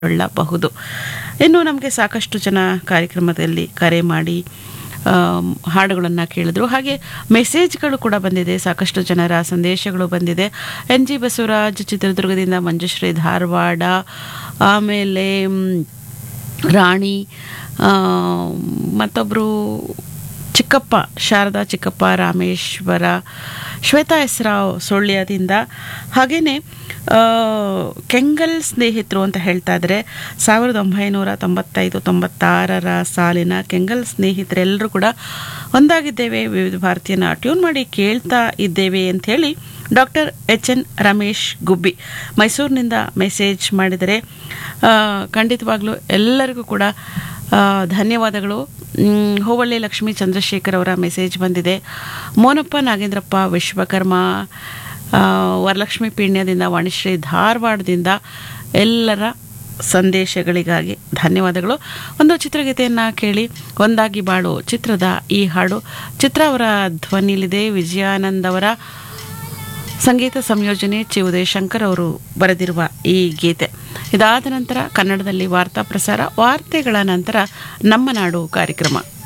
ಕೊಳ್ಳಬಹುದು ಇನ್ನು ನಮಗೆ ಸಾಕಷ್ಟು ಜನ ಕಾರ್ಯಕ್ರಮದಲ್ಲಿ ಕರೆ ಮಾಡಿ ಹಾಡುಗಳನ್ನು ಕೇಳಿದ್ರು ಹಾಗೆ ಮೆಸೇಜ್ಗಳು ಕೂಡ ಬಂದಿದೆ ಸಾಕಷ್ಟು ಜನರ ಸಂದೇಶಗಳು ಬಂದಿದೆ ಎನ್ ಜಿ ಬಸವರಾಜ್ ಚಿತ್ರದುರ್ಗದಿಂದ ಮಂಜುಶ್ರೀ ಧಾರವಾಡ ಆಮೇಲೆ ಮ್, ರಾಣಿ ಆ, ಮತ್ತೊಬ್ಬರು ಚಿಕ್ಕಪ್ಪ ಶಾರದಾ ಚಿಕ್ಕಪ್ಪ ರಾಮೇಶ್ವರ ಶ್ವೇತಾ ಹೆಸ್ರಾವ್ ಸುಳ್ಯದಿಂದ ಹಾಗೆಯೇ ಕೆಂಗಲ್ ಸ್ನೇಹಿತರು ಅಂತ ಹೇಳ್ತಾ ಇದ್ದಾರೆ ಸಾವಿರದ ಒಂಬೈನೂರ ತೊಂಬತ್ತೈದು ತೊಂಬತ್ತಾರರ ಸಾಲಿನ ಕೆಂಗಲ್ ಸ್ನೇಹಿತರೆಲ್ಲರೂ ಕೂಡ ಒಂದಾಗಿದ್ದೇವೆ ವಿವಿಧ ಭಾರತೀಯನ ಟ್ಯೂನ್ ಮಾಡಿ ಕೇಳ್ತಾ ಇದ್ದೇವೆ ಅಂಥೇಳಿ doctor H N Ramesh Gubbi ಮೈಸೂರಿನಿಂದ ಮೆಸೇಜ್ ಮಾಡಿದರೆ ಆ, ಖಂಡಿತವಾಗ್ಲೂ ಎಲ್ಲರಿಗೂ ಕೂಡ ಆ, ಧನ್ಯವಾದಗಳು ಮ್, ಹೋಬಳ್ಳಿ ಲಕ್ಷ್ಮೀ ಚಂದ್ರಶೇಖರ್ ಅವರ ಮೆಸೇಜ್ ಬಂದಿದೆ ಮೋನಪ್ಪ ನಾಗೇಂದ್ರಪ್ಪ ವಿಶ್ವಕರ್ಮ ಆ, ವರಲಕ್ಷ್ಮಿ ಪೀಣ್ಯದಿಂದ ವಾಣಿಶ್ರೀ ಧಾರವಾಡದಿಂದ ಎಲ್ಲರ ಸಂದೇಶಗಳಿಗಾಗಿ ಧನ್ಯವಾದಗಳು ಒಂದು ಚಿತ್ರಗೀತೆಯನ್ನು ಕೇಳಿ ಒಂದಾಗಿ ಬಾಳು ಚಿತ್ರದ ಈ ಹಾಡು ಚಿತ್ರ ಅವರ ಧ್ವನಿಲಿದೆ ವಿಜಯಾನಂದ್ ಅವರ ಸಂಗೀತ ಸಂಯೋಜನೆ ಚಿ ಉದಯಶಂಕರ್ ಅವರು ಬರೆದಿರುವ ಈ ಗೀತೆ ಇದಾದ ನಂತರ ಕನ್ನಡದಲ್ಲಿ ವಾರ್ತಾ ಪ್ರಸಾರ ವಾರ್ತೆಗಳ ನಂತರ ನಮ್ಮ ನಾಡು ಕಾರ್ಯಕ್ರಮ